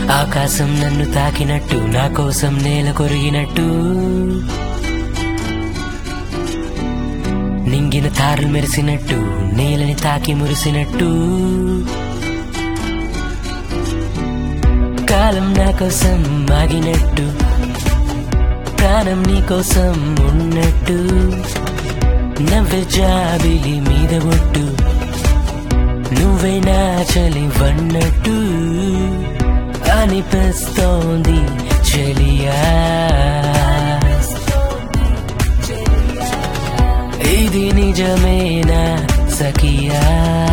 ఆకాశం నన్ను తాకినట్టు నా కోసం నేల కొరిగినట్టు నింగిన తారలు మెరిసినట్టు నేలని తాకి మురిసినట్టు కాలం నా కోసం ఆగినట్టు ప్రాణం నీ కోసం ఉన్నట్టు నవ్వే జాబిలి మీద ఒట్టు నువ్వే నా చలి వన్నట్టు అనిపిస్తోంది చెలియా ఇది నిజమేనా సఖియా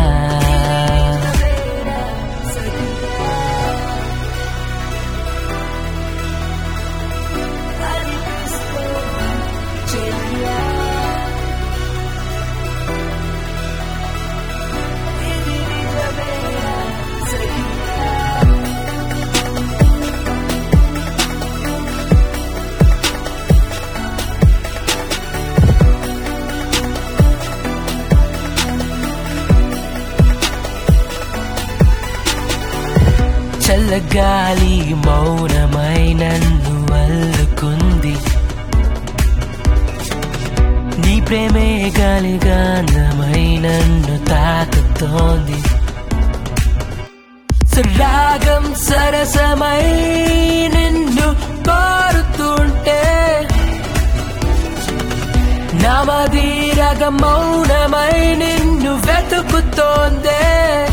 చల్లగాలి మౌనమై నన్ను అల్లుకుంది నీ ప్రేమే గాలి గాంధమై నన్ను తాకుతోంది రాగం సరసమై నిన్ను కోరుతుంటే నామది రగం మౌనమై నిన్ను వెతుకుతోందే